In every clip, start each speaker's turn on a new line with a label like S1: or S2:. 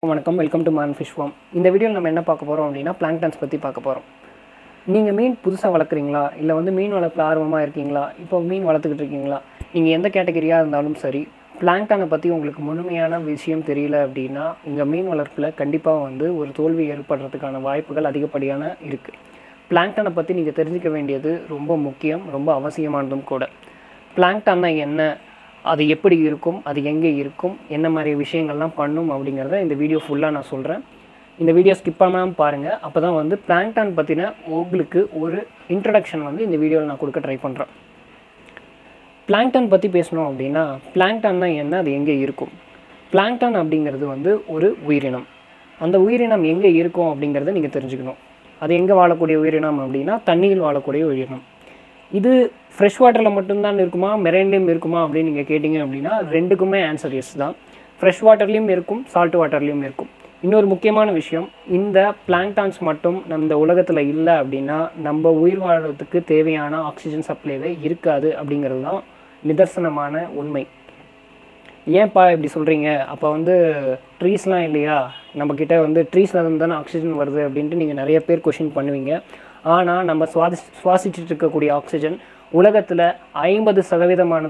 S1: வணக்கம் welcome to மான் fish farm இந்த வீடியோவில் நம்ம என்ன பார்க்க போகிறோம் அப்படின்னா பிளாங்டன்ஸ் பற்றி பார்க்க போகிறோம் நீங்கள் மீன் புதுசாக வளர்க்குறீங்களா இல்லை வந்து மீன் வளர்ப்பில் ஆர்வமாக இருக்கீங்களா இப்போ மீன் வளர்த்துக்கிட்டு இருக்கீங்களா நீங்கள் எந்த கேட்டகரியாக இருந்தாலும் சரி பிளாங்டானை பற்றி உங்களுக்கு முழுமையான விஷயம் தெரியல அப்படின்னா உங்கள் மீன் வளர்ப்பில் கண்டிப்பாக வந்து ஒரு தோல்வி ஏற்படுறதுக்கான வாய்ப்புகள் அதிகப்படியான இருக்குது பிளாங்டானை பற்றி நீங்கள் தெரிஞ்சுக்க வேண்டியது ரொம்ப முக்கியம் ரொம்ப அவசியமானதும் கூட பிளாங்டான்னா என்ன அது எப்படி இருக்கும் அது எங்கே இருக்கும் என்ன மாதிரி விஷயங்கள்லாம் பண்ணும் அப்படிங்கிறத இந்த வீடியோ ஃபுல்லாக நான் சொல்கிறேன் இந்த வீடியோ ஸ்கிப் பண்ணாமல் பாருங்கள் அப்போ தான் வந்து பிளாங்டான் பற்றின உங்களுக்கு ஒரு இன்ட்ரடக்ஷன் வந்து இந்த வீடியோவில் நான் கொடுக்க ட்ரை பண்ணுறேன் பிளாங்டான் பற்றி பேசணும் அப்படின்னா பிளாங்டான்னா என்ன அது எங்கே இருக்கும் பிளாங்டான் அப்படிங்கிறது வந்து ஒரு உயிரினம் அந்த உயிரினம் எங்கே இருக்கும் அப்படிங்கிறத நீங்கள் தெரிஞ்சுக்கணும் அது எங்கே வாழக்கூடிய உயிரினம் அப்படின்னா தண்ணியில் வாழக்கூடிய உயிரினம் இது ஃப்ரெஷ் வாட்டரில் மட்டும்தான் இருக்குமா மெரைன்லேயும் இருக்குமா அப்படின்னு நீங்கள் கேட்டிங்க அப்படின்னா ரெண்டுக்குமே ஆன்சர் எஸ் தான் ஃப்ரெஷ் வாட்டர்லேயும் இருக்கும் சால்ட் வாட்டர்லேயும் இருக்கும் இன்னொரு முக்கியமான விஷயம் இந்த பிளாங்டான்ஸ் மட்டும் நம்ம உலகத்தில் இல்லை அப்படின்னா நம்ம உயிர் வாழ்றதுக்கு தேவையான ஆக்சிஜன் சப்ளைவே இருக்காது அப்படிங்கிறது தான் நிதர்சனமான உண்மை ஏன்ப்பா இப்படி சொல்கிறீங்க அப்போ வந்து ட்ரீஸ்லாம் இல்லையா நம்மக்கிட்ட வந்து ட்ரீஸில் இருந்து தானே ஆக்சிஜன் வருது அப்படின்ட்டு நீங்கள் நிறைய பேர் கொஷின் பண்ணுவீங்க ஆனால் நம்ம சுவாசி சுவாசிச்சுட்டு இருக்கக்கூடிய ஆக்சிஜன் உலகத்தில் ஐம்பது சதவீதமான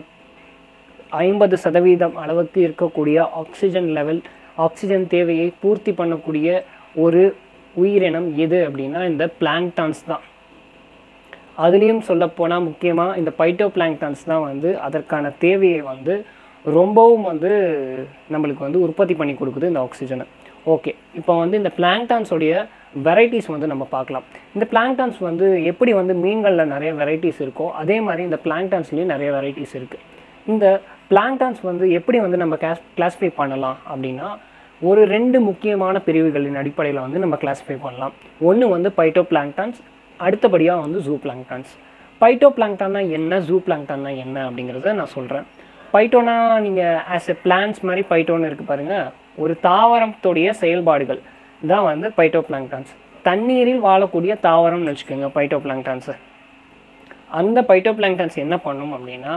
S1: ஐம்பது சதவீதம் அளவுக்கு இருக்கக்கூடிய ஆக்சிஜன் லெவல் ஆக்சிஜன் தேவையை பூர்த்தி பண்ணக்கூடிய ஒரு உயிரினம் எது அப்படின்னா இந்த பிளாங்டான்ஸ் தான் அதுலேயும் சொல்லப்போனால் முக்கியமாக இந்த பைட்டோ பிளாங்டான்ஸ் தான் வந்து அதற்கான தேவையை வந்து ரொம்பவும் வந்து நம்மளுக்கு வந்து உற்பத்தி பண்ணி கொடுக்குது இந்த ஆக்சிஜனை ஓகே இப்போ வந்து இந்த பிளாங்டான்ஸோடைய வெரைட்டிஸ் வந்து நம்ம பார்க்கலாம் இந்த பிளாங்டான்ஸ் வந்து எப்படி வந்து மீன்களில் நிறைய வெரைட்டிஸ் இருக்கோ அதே மாதிரி இந்த பிளாங்டான்ஸ்லேயும் நிறைய வெரைட்டிஸ் இருக்குது இந்த பிளாங்டான்ஸ் வந்து எப்படி வந்து நம்ம கிளாஸ் கிளாஸிஃபை பண்ணலாம் அப்படின்னா ஒரு ரெண்டு முக்கியமான பிரிவுகளின் அடிப்படையில் வந்து நம்ம கிளாஸிஃபை பண்ணலாம் ஒன்று வந்து பைட்டோ பிளாங்டான்ஸ் அடுத்தபடியாக வந்து ஜூ பிளாங்டான்ஸ் பைட்டோ பிளாங்டான்னா என்ன ஜூ பிளாங்டான்னா என்ன அப்படிங்கிறத நான் சொல்கிறேன் பைட்டோனா நீங்கள் ஆஸ் எ பிளான்ஸ் மாதிரி பைட்டோன்னு இருக்குது பாருங்கள் ஒரு தாவரத்துடைய செயல்பாடுகள் தான் வந்து பைட்டோ பிளாங்டான்ஸ் தண்ணீரில் வாழக்கூடிய தாவரம்னு வச்சுக்கோங்க பைட்டோ பிளாங்டான்ஸை அந்த பைட்டோ பிளாங்டான்ஸ் என்ன பண்ணும் அப்படின்னா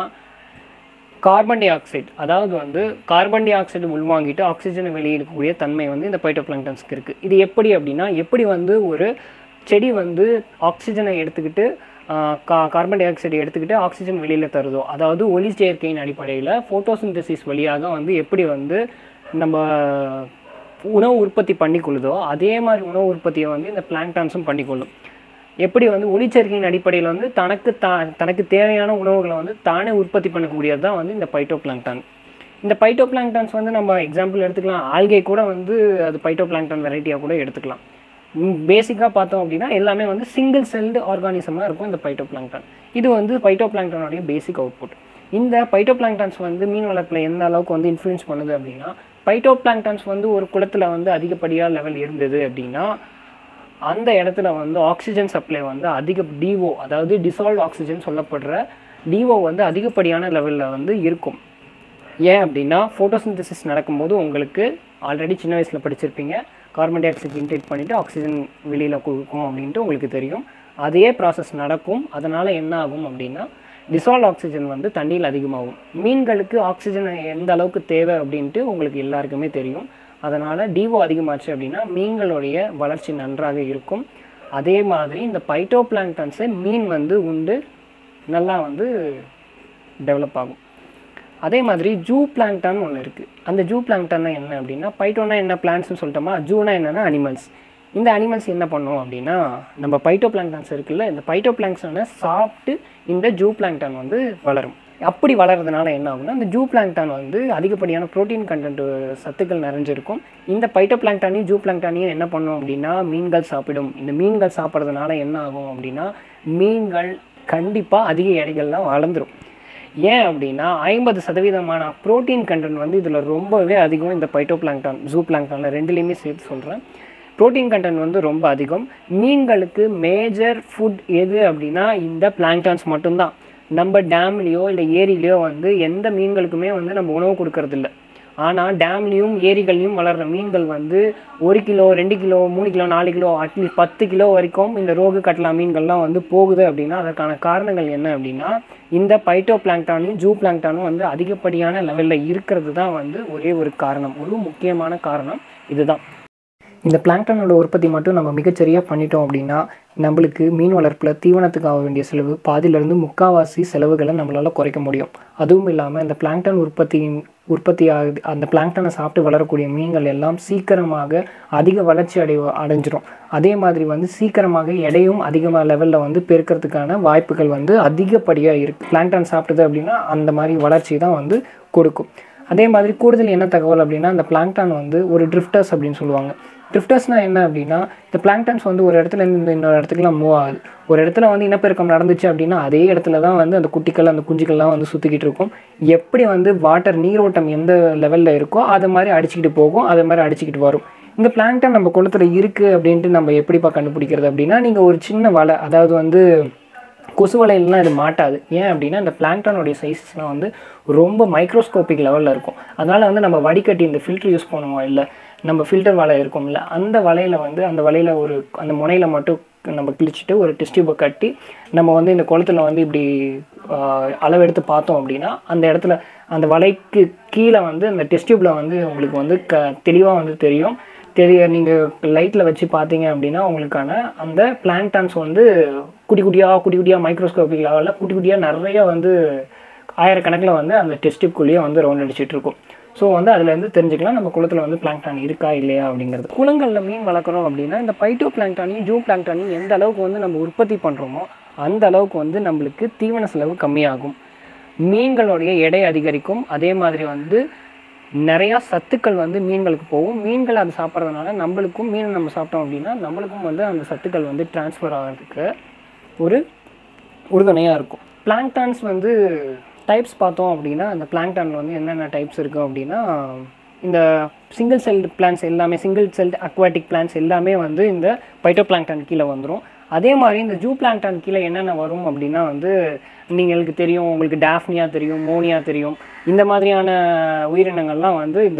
S1: கார்பன் டை ஆக்சைடு அதாவது வந்து கார்பன் டை ஆக்சைடு உள்வாங்கிட்டு ஆக்சிஜனை வெளியிடக்கூடிய தன்மை வந்து இந்த பைட்டோ பிளாங்டான்ஸ்க்கு இருக்குது இது எப்படி அப்படின்னா எப்படி வந்து ஒரு செடி வந்து ஆக்சிஜனை எடுத்துக்கிட்டு கா கார்பன் டை ஆக்சைடு எடுத்துக்கிட்டு ஆக்சிஜன் வெளியில் தருதோ அதாவது ஒளி சேர்க்கையின் அடிப்படையில் ஃபோட்டோசிந்தசிஸ் வழியாக வந்து எப்படி வந்து நம்ம உணவு உற்பத்தி பண்ணிக்கொள்ளுதோ அதே மாதிரி உணவு உற்பத்தியை வந்து இந்த பிளாங்டான்ஸும் பண்ணிக்கொள்ளும் எப்படி வந்து ஒளிச்சேர்க்கையின் அடிப்படையில் வந்து தனக்கு தா தனக்கு தேவையான உணவுகளை வந்து தானே உற்பத்தி பண்ணக்கூடியது தான் வந்து இந்த பைட்டோ பிளாங்டான் இந்த பைட்டோ பிளாங்டான்ஸ் வந்து நம்ம எக்ஸாம்பிள் எடுத்துக்கலாம் ஆல்கே கூட வந்து அது பைட்டோ பிளாங்டான் வெரைட்டியாக கூட எடுத்துக்கலாம் பேசிக்காக பார்த்தோம் அப்படின்னா எல்லாமே வந்து சிங்கிள் செல்டு ஆர்கானிசமாக இருக்கும் இந்த பைட்டோ பிளாங்டான் இது வந்து பைட்டோ பிளாங்டானுடைய பேசிக் அவுட்புட் இந்த பைட்டோ பிளாங்டான்ஸ் வந்து மீன் வளர்ப்பில் எந்த அளவுக்கு வந்து இன்ஃப்ளூயன்ஸ் பண்ணுது அப்படின்னா பைட்டோ பிளாங்டான்ஸ் வந்து ஒரு குளத்தில் வந்து அதிகப்படியாக லெவல் இருந்தது அப்படின்னா அந்த இடத்துல வந்து ஆக்சிஜன் சப்ளை வந்து அதிக டிஓ அதாவது டிசால்வ் ஆக்சிஜன் சொல்லப்படுற டிஓ வந்து அதிகப்படியான லெவலில் வந்து இருக்கும் ஏன் அப்படின்னா ஃபோட்டோசிந்தசிஸ் நடக்கும்போது உங்களுக்கு ஆல்ரெடி சின்ன வயசில் படிச்சிருப்பீங்க கார்பன் டை ஆக்சைடு இன்டேக் பண்ணிவிட்டு ஆக்சிஜன் வெளியில் கொடுக்கும் அப்படின்ட்டு உங்களுக்கு தெரியும் அதே ப்ராசஸ் நடக்கும் அதனால் என்ன ஆகும் அப்படின்னா டிசால்வ் ஆக்சிஜன் வந்து தண்ணியில் அதிகமாகும் மீன்களுக்கு ஆக்சிஜன் எந்த அளவுக்கு தேவை அப்படின்ட்டு உங்களுக்கு எல்லாருக்குமே தெரியும் அதனால் டிஓ அதிகமாச்சு அப்படின்னா மீன்களுடைய வளர்ச்சி நன்றாக இருக்கும் அதே மாதிரி இந்த பைட்டோ பிளாங்டான்ஸை மீன் வந்து உண்டு நல்லா வந்து டெவலப் ஆகும் அதே மாதிரி ஜூ பிளாங்டான் ஒன்று இருக்குது அந்த ஜூ பிளாங்டான்னா என்ன அப்படின்னா பைட்டோனா என்ன பிளான்ட்ஸ்னு சொல்லிட்டோமா ஜூனா என்னென்னா அனிமல்ஸ் இந்த அனிமல்ஸ் என்ன பண்ணும் அப்படின்னா நம்ம பைட்டோ பிளாங்டான்ஸ் இருக்குல்ல இந்த பைட்டோ பிளாங்டானை சாப்பிட்டு இந்த ஜூ பிளாங்டான் வந்து வளரும் அப்படி வளர்றதுனால என்ன ஆகும்னா இந்த ஜூ பிளாங்டான் வந்து அதிகப்படியான ப்ரோட்டீன் கண்டென்ட் சத்துக்கள் நிறைஞ்சிருக்கும் இந்த பைட்டோ பிளாங்டானையும் ஜூ பிளாங்டானையும் என்ன பண்ணும் அப்படின்னா மீன்கள் சாப்பிடும் இந்த மீன்கள் சாப்பிட்றதுனால என்ன ஆகும் அப்படின்னா மீன்கள் கண்டிப்பாக அதிக எடைகள்லாம் வளர்ந்துடும் ஏன் அப்படின்னா ஐம்பது சதவீதமான ப்ரோட்டீன் கண்டென்ட் வந்து இதில் ரொம்பவே அதிகம் இந்த பைட்டோ பிளாங்டான் ஜூ பிளாங்டானில் ரெண்டுலேயுமே சேர்த்து சொல்கிறேன் ப்ரோட்டீன் கண்டென்ட் வந்து ரொம்ப அதிகம் மீன்களுக்கு மேஜர் ஃபுட் எது அப்படின்னா இந்த பிளாங்டான்ஸ் மட்டும்தான் நம்ம டேம்லேயோ இல்லை ஏரியிலையோ வந்து எந்த மீன்களுக்குமே வந்து நம்ம உணவு கொடுக்கறதில்ல ஆனால் டேம்லேயும் ஏரிகள்லையும் வளர்கிற மீன்கள் வந்து ஒரு கிலோ ரெண்டு கிலோ மூணு கிலோ நாலு கிலோ அட்லீஸ்ட் பத்து கிலோ வரைக்கும் இந்த ரோகு கட்லா மீன்கள்லாம் வந்து போகுது அப்படின்னா அதற்கான காரணங்கள் என்ன அப்படின்னா இந்த பைட்டோ பிளாங்டானும் ஜூ பிளாங்டானும் வந்து அதிகப்படியான லெவலில் இருக்கிறது தான் வந்து ஒரே ஒரு காரணம் ஒரு முக்கியமான காரணம் இதுதான் இந்த பிளாங்டனோட உற்பத்தி மட்டும் நம்ம மிகச்சரியாக பண்ணிட்டோம் அப்படின்னா நம்மளுக்கு மீன் வளர்ப்பில் தீவனத்துக்கு ஆக வேண்டிய செலவு பாதியிலேருந்து முக்கால்வாசி செலவுகளை நம்மளால் குறைக்க முடியும் அதுவும் இல்லாமல் இந்த பிளாங்டன் உற்பத்தியின் உற்பத்தி ஆகுது அந்த பிளாங்டனை சாப்பிட்டு வளரக்கூடிய மீன்கள் எல்லாம் சீக்கிரமாக அதிக வளர்ச்சி அடை அடைஞ்சிரும் அதே மாதிரி வந்து சீக்கிரமாக எடையும் அதிகமாக லெவலில் வந்து பெருக்கிறதுக்கான வாய்ப்புகள் வந்து அதிகப்படியாக இருக்குது பிளாங்டன் சாப்பிட்டது அப்படின்னா அந்த மாதிரி வளர்ச்சி தான் வந்து கொடுக்கும் அதே மாதிரி கூடுதல் என்ன தகவல் அப்படின்னா அந்த பிளாங்டான் வந்து ஒரு ட்ரிஃப்டர்ஸ் அப்படின்னு சொல்லுவாங்க ட்ரிஃப்டர்ஸ்னால் என்ன அப்படின்னா இந்த பிளாங்டன்ஸ் வந்து ஒரு இடத்துல இருந்து இன்னொரு இடத்துக்குலாம் மூவ் ஆகுது ஒரு இடத்துல வந்து இனப்பெருக்கம் நடந்துச்சு அப்படின்னா அதே இடத்துல தான் வந்து அந்த குட்டிகள் அந்த குஞ்சுகள்லாம் வந்து சுற்றிக்கிட்டு இருக்கும் எப்படி வந்து வாட்டர் நீரோட்டம் எந்த லெவலில் இருக்கோ அது மாதிரி அடிச்சுக்கிட்டு போகும் அது மாதிரி அடிச்சுக்கிட்டு வரும் இந்த பிளாங்டன் நம்ம குளத்தில் இருக்குது அப்படின்ட்டு நம்ம எப்படிப்பா கண்டுபிடிக்கிறது அப்படின்னா நீங்கள் ஒரு சின்ன வலை அதாவது வந்து கொசு வலையிலலாம் இது மாட்டாது ஏன் அப்படின்னா இந்த பிளாங்டனுடைய சைஸஸ்லாம் வந்து ரொம்ப மைக்ரோஸ்கோபிக் லெவலில் இருக்கும் அதனால் வந்து நம்ம வடிகட்டி இந்த ஃபில்டர் யூஸ் பண்ணுவோம் இல்லை நம்ம ஃபில்டர் வலை இருக்கும்ல அந்த வலையில் வந்து அந்த வலையில் ஒரு அந்த முனையில் மட்டும் நம்ம கிழிச்சிட்டு ஒரு டிஸ்டியூபை கட்டி நம்ம வந்து இந்த குளத்துல வந்து இப்படி ஆஹ், அளவெடுத்து பார்த்தோம் அப்படின்னா அந்த இடத்துல அந்த வலைக்கு கீழே வந்து அந்த டெஸ்டியூப்பில் வந்து உங்களுக்கு வந்து க தெளிவாக வந்து தெரியும் தெரிய நீங்கள் லைட்டில் வச்சு பார்த்தீங்க அப்படின்னா உங்களுக்கான அந்த பிளான்டான்ஸ் வந்து குட்டி குட்டியாக குட்டி குட்டியாக மைக்ரோஸ்கோபிக் லெவலில் குட்டி குட்டியாக நிறைய வந்து ஆயிரக்கணக்கில் வந்து அந்த டெஸ்டிப்குள்ளேயே வந்து ரவுண்ட் அடிச்சிட்டு இருக்கும் ஸோ வந்து அதுலேருந்து தெரிஞ்சுக்கலாம் நம்ம குளத்தில் வந்து பிளாங்டான் இருக்கா இல்லையா அப்படிங்கிறது குளங்களில் மீன் வளர்க்குறோம் அப்படின்னா இந்த பைட்டோ பிளாங்டானையும் ஜூ பிளாங்டானையும் எந்த அளவுக்கு வந்து நம்ம உற்பத்தி பண்ணுறோமோ அந்த அளவுக்கு வந்து நம்மளுக்கு தீவன செலவு கம்மியாகும் மீன்களுடைய எடை அதிகரிக்கும் அதே மாதிரி வந்து நிறையா சத்துக்கள் வந்து மீன்களுக்கு போகும் மீன்கள் அது சாப்பிட்றதுனால நம்மளுக்கும் மீன் நம்ம சாப்பிட்டோம் அப்படின்னா நம்மளுக்கும் வந்து அந்த சத்துக்கள் வந்து டிரான்ஸ்ஃபர் ஆகிறதுக்கு ஒரு உறுதுணையாக இருக்கும் பிளாங்டான்ஸ் வந்து டைப்ஸ் பார்த்தோம் அப்படின்னா அந்த பிளாங்டானில் வந்து என்னென்ன டைப்ஸ் இருக்குது அப்படின்னா இந்த சிங்கிள் செல்டு பிளான்ஸ் எல்லாமே சிங்கிள் செல்டு அக்வாட்டிக் பிளான்ஸ் எல்லாமே வந்து இந்த பைட்டோ பிளாங்டான் கீழே வந்துடும் அதே மாதிரி இந்த ஜூ பிளாங்டான் கீழே என்னென்ன வரும் அப்படின்னா வந்து நீங்களுக்கு தெரியும் உங்களுக்கு டாஃப்னியா தெரியும் மோனியா தெரியும் இந்த மாதிரியான உயிரினங்கள்லாம் வந்து இந்த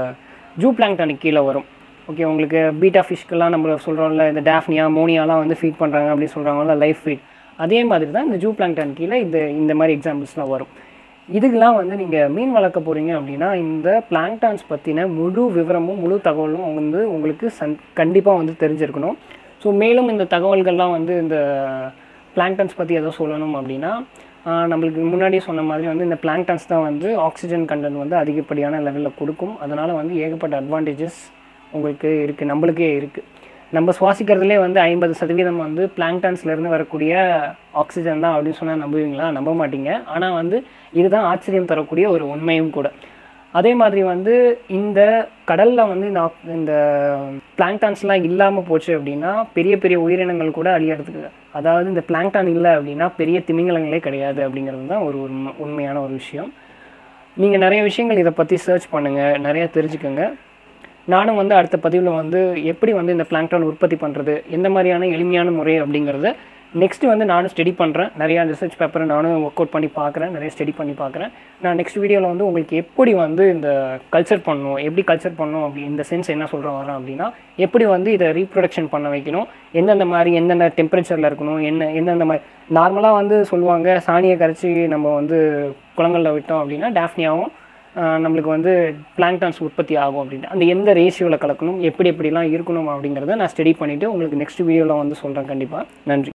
S1: ஜூ பிளாங்டானுக்கு கீழே வரும் ஓகே உங்களுக்கு பீட்டா ஃபிஷ்க்கெல்லாம் நம்ம சொல்கிறோம்ல இந்த டாஃப்னியா மோனியாலாம் வந்து ஃபீட் பண்ணுறாங்க அப்படின்னு சொல்கிறாங்கல்ல லைஃப் ஃபீட் அதே மாதிரி தான் இந்த ஜூ பிளாங்டான் கீழே இந்த இந்த மாதிரி எக்ஸாம்பிள்ஸ்லாம் வரும் இதுக்கெல்லாம் வந்து நீங்கள் மீன் வளர்க்க போகிறீங்க அப்படின்னா இந்த பிளாங்டான்ஸ் பற்றின முழு விவரமும் முழு தகவலும் வந்து உங்களுக்கு சன் கண்டிப்பாக வந்து தெரிஞ்சிருக்கணும் ஸோ மேலும் இந்த தகவல்கள்லாம் வந்து இந்த பிளாங்டான்ஸ் பற்றி எதோ சொல்லணும் அப்படின்னா ஆஹ் நம்மளுக்கு முன்னாடியே சொன்ன மாதிரி வந்து இந்த பிளாங்டான்ஸ் தான் வந்து ஆக்சிஜன் கண்டென்ட் வந்து அதிகப்படியான லெவலில் கொடுக்கும் அதனால் வந்து ஏகப்பட்ட அட்வான்டேஜஸ் உங்களுக்கு இருக்குது நம்மளுக்கே இருக்குது நம்ம சுவாசிக்கிறதுலே வந்து ஐம்பது சதவீதம் வந்து பிளாங்டான்ஸ்லேருந்து வரக்கூடிய ஆக்சிஜன் தான் அப்படின்னு சொன்னால் நம்புவீங்களா நம்ப மாட்டீங்க ஆனால் வந்து இதுதான் ஆச்சரியம் தரக்கூடிய ஒரு உண்மையும் கூட அதே மாதிரி வந்து இந்த கடலில் வந்து இந்த ஆக்- இந்த பிளாங்டான்ஸ்லாம் இல்லாமல் போச்சு அப்படின்னா பெரிய பெரிய உயிரினங்கள் கூட அழியறதுக்கு அதாவது இந்த பிளாங்டான் இல்லை அப்படின்னா பெரிய திமிங்கலங்களே கிடையாது அப்படிங்கிறது தான் ஒரு உண்மை உண்மையான ஒரு விஷயம் நீங்கள் நிறைய விஷயங்கள் இதை பற்றி சர்ச் பண்ணுங்கள் நிறைய தெரிஞ்சுக்கோங்க நானும் வந்து அடுத்த பதிவில் வந்து எப்படி வந்து இந்த பிளாங்டான் உற்பத்தி பண்ணுறது எந்த மாதிரியான எளிமையான முறை அப்படிங்கிறத நெக்ஸ்ட் வந்து நானும் ஸ்டடி பண்ணுறேன் நிறையா ரிசர்ச் பேப்பரை நானும் ஒர்க் அவுட் பண்ணி பார்க்குறேன் நிறைய ஸ்டடி பண்ணி பார்க்குறேன் நான் நெக்ஸ்ட் வீடியோவில் வந்து உங்களுக்கு எப்படி வந்து இந்த கல்ச்சர் பண்ணணும் எப்படி கல்ச்சர் பண்ணணும் அப்படி இந்த சென்ஸ் என்ன சொல்கிறேன் வரேன் அப்படின்னா எப்படி வந்து இதை ரீப்ரொடக்ஷன் பண்ண வைக்கணும் எந்தெந்த மாதிரி எந்தெந்த டெம்பரேச்சரில் இருக்கணும் என்ன எந்தெந்த மாதிரி நார்மலாக வந்து சொல்லுவாங்க சாணியை கரைச்சி நம்ம வந்து குளங்களில் விட்டோம் அப்படின்னா டாஃப்னியாவும் ஆஹ் நம்மளுக்கு வந்து பிளாங்டான்ஸ் உற்பத்தி ஆகும் அப்படின்ட்டு அந்த எந்த ரேஷியோவில் கலக்கணும் எப்படி எப்படிலாம் இருக்கணும் அப்படிங்கிறத நான் ஸ்டடி பண்ணிவிட்டு உங்களுக்கு நெக்ஸ்ட் வீடியோவில் வந்து சொல்கிறேன் கண்டிப்பாக நன்றி